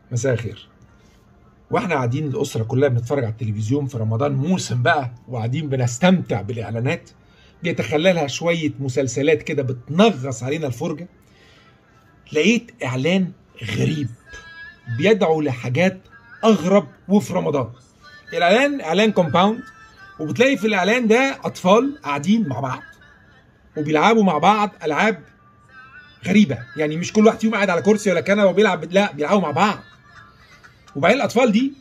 مساء الخير واحنا قاعدين الاسره كلها بنتفرج على التلفزيون في رمضان موسم بقى وقاعدين بنستمتع بالاعلانات بيتخللها شويه مسلسلات كده بتنغص علينا الفرجه لقيت اعلان غريب بيدعو لحاجات اغرب وفي رمضان الاعلان اعلان كومباوند وبتلاقي في الاعلان ده اطفال قاعدين مع بعض وبيلعبوا مع بعض العاب غريبه يعني مش كل واحد فيهم قاعد على كرسي ولا كنبه وبيلعب لا بيلعبوا مع بعض وبعدين الاطفال دي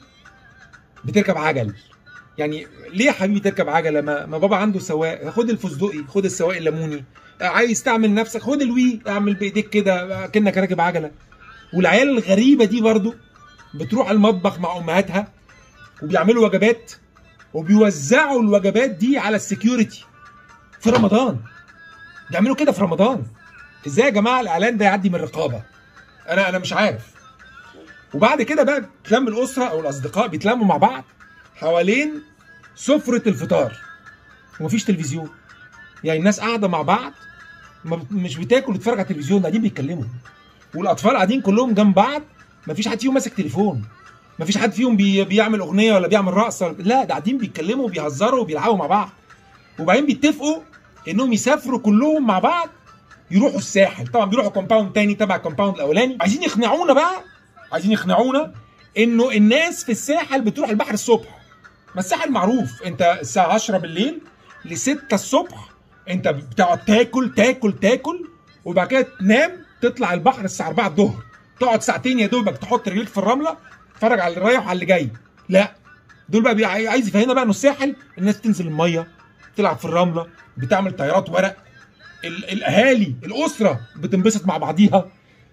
بتركب عجل يعني ليه يا حبيبي تركب عجله ما, ما بابا عنده سواق خد الفستقي خد السواق الليموني عايز تعمل نفسك خد الوي اعمل بايديك كده كانك راكب عجله والعيال الغريبه دي برضو بتروح المطبخ مع امهاتها وبيعملوا وجبات وبيوزعوا الوجبات دي على السكيورتي في رمضان بيعملوا كده في رمضان ازاي يا جماعه الاعلان ده يعدي من الرقابه انا انا مش عارف وبعد كده بقى بتلم الاسره او الاصدقاء بيتلموا مع بعض حوالين سفره الفطار ومفيش تلفزيون يعني الناس قاعده مع بعض ما مش بتاكل وتتفرج على التلفزيون قاعدين بيتكلموا والاطفال قاعدين كلهم جنب بعض مفيش حد فيهم ماسك تليفون مفيش حد فيهم بي بيعمل اغنيه ولا بيعمل رقصه لا ده قاعدين بيتكلموا وبيهزروا وبيلعبوا مع بعض وبعدين بيتفقوا انهم يسافروا كلهم مع بعض يروحوا الساحل طبعا بيروحوا كومباوند تاني تبع الكومباوند الاولاني عايزين يقنعونا بقى عايزين يقنعونا انه الناس في الساحل بتروح البحر الصبح ما الساحل معروف انت الساعه 10 بالليل ل 6 الصبح انت بتقعد تاكل تاكل تاكل وبعد كده تنام تطلع البحر الساعه 4 الظهر تقعد ساعتين يا دوبك تحط رجليك في الرمله تتفرج على اللي رايح وعلى اللي جاي لا دول بقى عايز يفهمنا بقى انه الساحل الناس تنزل الميه تلعب في الرمله بتعمل طيارات ورق الاهالي الاسره بتنبسط مع بعضيها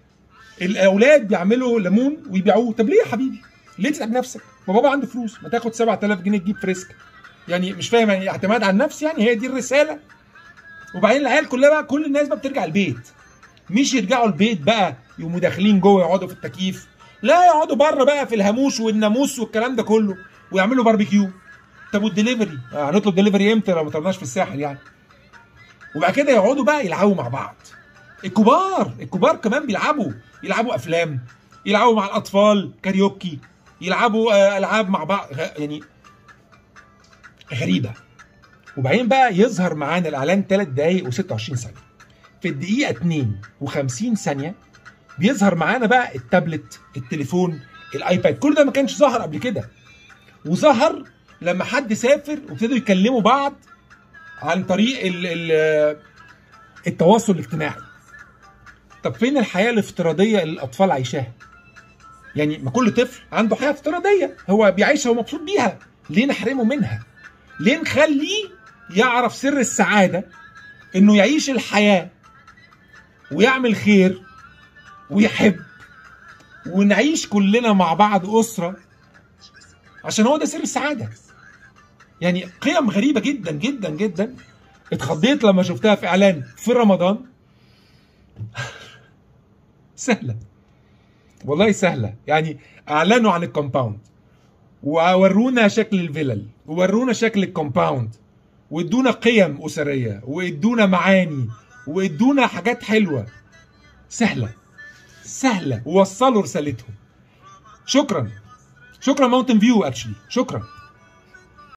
الاولاد بيعملوا ليمون ويبيعوه طب ليه يا حبيبي ليه تتعب نفسك ما بابا عنده فلوس ما تاخد 7000 جنيه تجيب فريسك يعني مش فاهم يعني اعتماد على النفس يعني هي دي الرساله وبعدين العيال كلها بقى كل الناس بقى بترجع البيت مش يرجعوا البيت بقى يقوموا داخلين جوه يقعدوا في التكييف لا يقعدوا بره بقى في الهاموش والناموس والكلام ده كله ويعملوا باربيكيو طب والدليفري هنطلب دليفري امتى لو ما طلبناش في الساحل يعني وبعد كده يقعدوا بقى يلعبوا مع بعض الكبار الكبار كمان بيلعبوا يلعبوا افلام يلعبوا مع الاطفال كاريوكي يلعبوا العاب مع بعض يعني غريبه وبعدين بقى يظهر معانا الاعلان 3 دقايق و26 ثانيه في الدقيقه 52 ثانيه بيظهر معانا بقى التابلت التليفون الايباد كل ده ما كانش ظهر قبل كده وظهر لما حد سافر وابتدوا يكلموا بعض عن طريق ال ال التواصل الاجتماعي طب فين الحياه الافتراضيه اللي الاطفال عايشاها يعني ما كل طفل عنده حياه افتراضيه هو بيعيشها ومبسوط بيها ليه نحرمه منها ليه نخليه يعرف سر السعاده انه يعيش الحياه ويعمل خير ويحب ونعيش كلنا مع بعض اسره عشان هو ده سر السعاده يعني قيم غريبه جدا جدا جدا اتخضيت لما شفتها في اعلان في رمضان سهله والله سهله يعني اعلنوا عن الكومباوند وورونا شكل الفلل وورونا شكل الكومباوند وادونا قيم اسريه وادونا معاني وادونا حاجات حلوه سهله سهله ووصلوا رسالتهم شكرا شكرا ماونتن فيو اكشلي شكرا